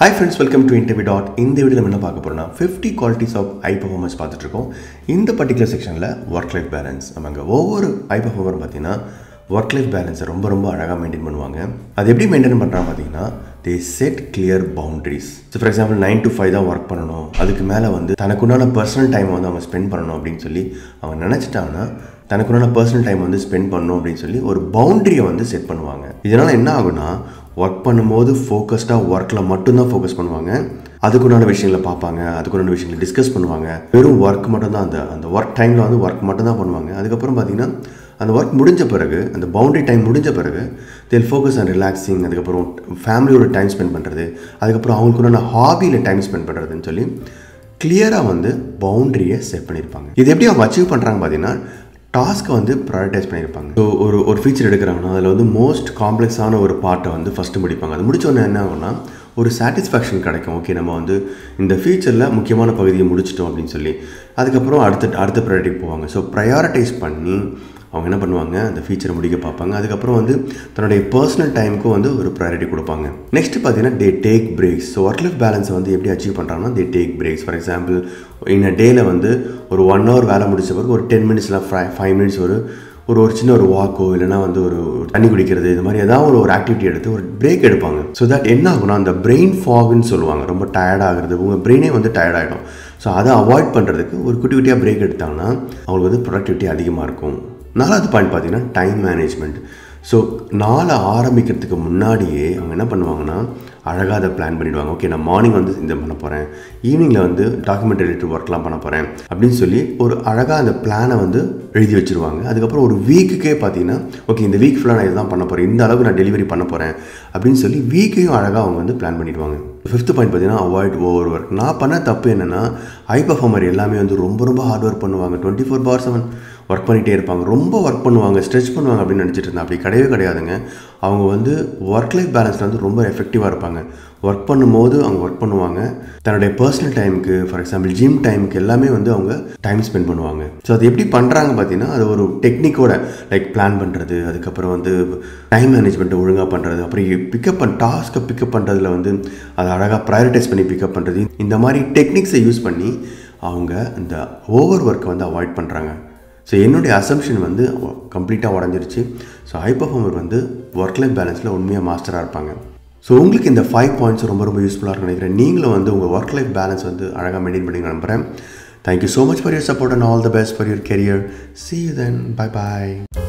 hi friends welcome to interview dot இந்த video நம்ம என்ன பார்க்க போகிறோம்னா fifty qualities of high performance பார்த்துட்ருக்கோம் இந்த பர்டிகுலர் செக்ஷனில் ஒர்க் லைஃப் பேலன்ஸ் நம்ம அங்கே ஒவ்வொரு ஹை பர்ஃபார்மர் பார்த்தீங்கன்னா ஒர்க் லைஃப் பேலன்ஸை ரொம்ப ரொம்ப அழகாக மெயின்டைன் பண்ணுவாங்க அது எப்படி மெயின்டைன் பண்ணுறாங்க பார்த்தீங்கன்னா they set clear boundaries so for example nine to five தான் ஒர்க் பண்ணணும் அதுக்கு மேலே வந்து தனக்குண்டான பர்சனல் டைம் வந்து அவங்க ஸ்பெண்ட் பண்ணணும் அப்படின்னு சொல்லி அவங்க நினச்சிட்டாங்கன்னா தனக்குண்டான பர்சனல் டைம் வந்து ஸ்பெண்ட் பண்ணணும் அப்படின்னு சொல்லி ஒரு பவுண்டரியை வந்து செட் பண்ணுவாங்க இதனால் என்ன ஆகுனா ஒர்க் பண்ணும்போது ஃபோக்கஸ்டாக ஒர்க்கில் மட்டும்தான் ஃபோக்கஸ் பண்ணுவாங்க அதுக்குண்டான விஷயங்களை பார்ப்பாங்க அதுக்குண்டான விஷயங்களை டிஸ்கஸ் பண்ணுவாங்க வெறும் ஒர்க் மட்டும்தான் அந்த அந்த ஒர்க் டைமில் வந்து ஒர்க் மட்டும்தான் பண்ணுவாங்க அதுக்கப்புறம் பார்த்தீங்கன்னா அந்த ஒர்க் முடிஞ்ச பிறகு அந்த பவுண்டரி டைம் முடிஞ்ச பிறகு தேல் ஃபோக்கஸ் ஆன் ரிலாக்ஸிங் அதுக்கப்புறம் ஃபேமிலியோட டைம் ஸ்பெண்ட் பண்ணுறது அதுக்கப்புறம் அவங்களுக்குண்டான ஹாபியில் டைம் ஸ்பெண்ட் பண்ணுறதுன்னு சொல்லி கிளியராக வந்து பவுண்டரியை செட் பண்ணியிருப்பாங்க இது எப்படி அவங்க அச்சீவ் பண்ணுறாங்க பார்த்தீங்கன்னா டாஸ்க்கை வந்து ப்ரையாரிட்டைஸ் பண்ணியிருப்பாங்க ஸோ ஒரு ஒரு ஃபீச்சர் எடுக்கிறாங்கன்னா அதில் வந்து மோஸ்ட் காம்ப்ளெக்ஸான ஒரு பார்ட்டை வந்து ஃபஸ்ட்டு முடிப்பாங்க அது முடிச்ச உடனே என்ன ஆகும்னா ஒரு சாட்டிஸ்ஃபேக்ஷன் கிடைக்கும் ஓகே நம்ம வந்து இந்த ஃபீச்சரில் முக்கியமான பகுதியை முடிச்சிட்டோம் அப்படின்னு சொல்லி அதுக்கப்புறம் அடுத்த அடுத்த ப்ரையாரிட்டிக்கு போவாங்க ஸோ ப்ரையாரிட்டைஸ் பண்ணி அவங்க என்ன பண்ணுவாங்க அந்த ஃபீச்சரை முடிக்க பார்ப்பாங்க அதுக்கப்புறம் வந்து தன்னுடைய பர்சனல் டைமுக்கும் வந்து ஒரு ப்ரையாரிட்டி கொடுப்பாங்க நெக்ஸ்ட் பார்த்தீங்கன்னா they take breaks so work life பேலன்ஸை வந்து எப்படி அச்சீவ் பண்ணுறாங்கன்னா they take breaks for example in a டேயில் வந்து ஒரு ஒன் ஹவர் வேலை முடிச்ச பிறகு ஒரு டென் மினிட்ஸ்லாம் ஃபைவ் மினிட்ஸ் ஒரு ஒரு ஒரு சின்ன ஒரு வாக்கோ இல்லைனா வந்து ஒரு தண்ணி குடிக்கிறது இது மாதிரி ஏதாவது ஒரு ஒரு ஆக்டிவிட்டி எடுத்து ஒரு பிரேக் எடுப்பாங்க ஸோ தட் என்ன ஆகும்னா அந்த பிரெயின் ஃபாகுன்னு சொல்லுவாங்க ரொம்ப டயர்ட் ஆகுறது உங்கள் பிரெயினே வந்து டயர்ட் ஆகிடும் ஸோ அதை அவாய்ட் பண்ணுறதுக்கு ஒரு குட்டி குட்டியாக பிரேக் எடுத்தாங்கன்னா அவங்களுக்கு வந்து ப்ரொடக்டிவிட்டி அதிகமாக இருக்கும் நாலாவது பாயிண்ட் பார்த்தீங்கன்னா டைம் மேனேஜ்மெண்ட் ஸோ நாளை ஆரம்பிக்கிறதுக்கு முன்னாடியே அவங்க என்ன பண்ணுவாங்கன்னா அழகாக அதை பிளான் பண்ணிவிடுவாங்க ஓகே நான் மார்னிங் வந்து இந்த பண்ண போகிறேன் ஈவினிங்கில் வந்து டாக்குமெண்ட் ரிலேட்டட் ஒர்க்லாம் பண்ண போகிறேன் அப்படின்னு சொல்லி ஒரு அழகாக அந்த பிளானை வந்து எழுதி வச்சுருவாங்க அதுக்கப்புறம் ஒரு வீக்குக்கே பார்த்தீங்கன்னா ஓகே இந்த வீக் ஃபுல்லாக நான் இதுதான் பண்ண போகிறேன் இந்த அளவுக்கு நான் டெலிவரி பண்ண போகிறேன் அப்படின்னு சொல்லி வீக்கையும் அழகாக அவங்க வந்து பிளான் பண்ணிடுவாங்க ஃபிஃப்த் பாயிண்ட் பார்த்தீங்கன்னா அவாய்ட் ஓவர் ஒர்க் நான் பண்ண தப்பு என்னென்னா ஹை பர்ஃபார்மர் எல்லாமே வந்து ரொம்ப ரொம்ப ஹார்ட் ஒர்க் பண்ணுவாங்க twenty four by seven work பண்ணிகிட்டே இருப்பாங்க ரொம்ப ஒர்க் பண்ணுவாங்க ஸ்ட்ரெச் பண்ணுவாங்க அப்படின்னு நினச்சிட்டு இருந்தேன் அப்படி கிடையவே கிடையாதுங்க அவங்க வந்து ஒர்க் லைஃப் பேலன்ஸில் வந்து ரொம்ப எஃபெக்டிவாக இருப்பாங்க ஒர்க் பண்ணும்போது அவங்க ஒர்க் பண்ணுவாங்க தன்னுடைய பர்சனல் டைமுக்கு ஃபார் எக்ஸாம்பிள் ஜிம் டைமுக்கு எல்லாமே வந்து அவங்க டைம் ஸ்பெண்ட் பண்ணுவாங்க ஸோ அது எப்படி பண்ணுறாங்க பார்த்தீங்கன்னா அது ஒரு டெக்னிக்கோட லைக் பிளான் பண்ணுறது அதுக்கப்புறம் வந்து டைம் மேனேஜ்மெண்ட்டை ஒழுங்காக பண்ணுறது அப்புறம் பிக்கப் பண்ண டாஸ்க்கை பிக்கப் பண்ணுறதுல வந்து அதை அழகாக ப்ரையாரிட்டைஸ் பண்ணி பிக்கப் பண்ணுறது இந்த மாதிரி டெக்னிக்ஸை யூஸ் பண்ணி அவங்க அந்த ஓவர் ஒர்க்கை வந்து அவாய்ட் பண்ணுறாங்க ஸோ என்னுடைய அசம்ஷன் வந்து கம்ப்ளீட்டாக உடஞ்சிருச்சு ஸோ ஹை பர்ஃபார்மர் வந்து ஒர்க் லைஃப் பேலன்ஸில் உண்மையாக மாஸ்டராக இருப்பாங்க ஸோ உங்களுக்கு இந்த ஃபைவ் பாயிண்ட்ஸ் ரொம்ப ரொம்ப யூஸ்ஃபுல்லாக இருக்கும் நினைக்கிறேன் நீங்களும் வந்து உங்கள் ஒர்க் லைஃப் பேலன்ஸ் வந்து அழகாக மெயின்டைன் பண்ணி நம்புகிறேன் thank you so much for your support and all the best for your career see you then bye bye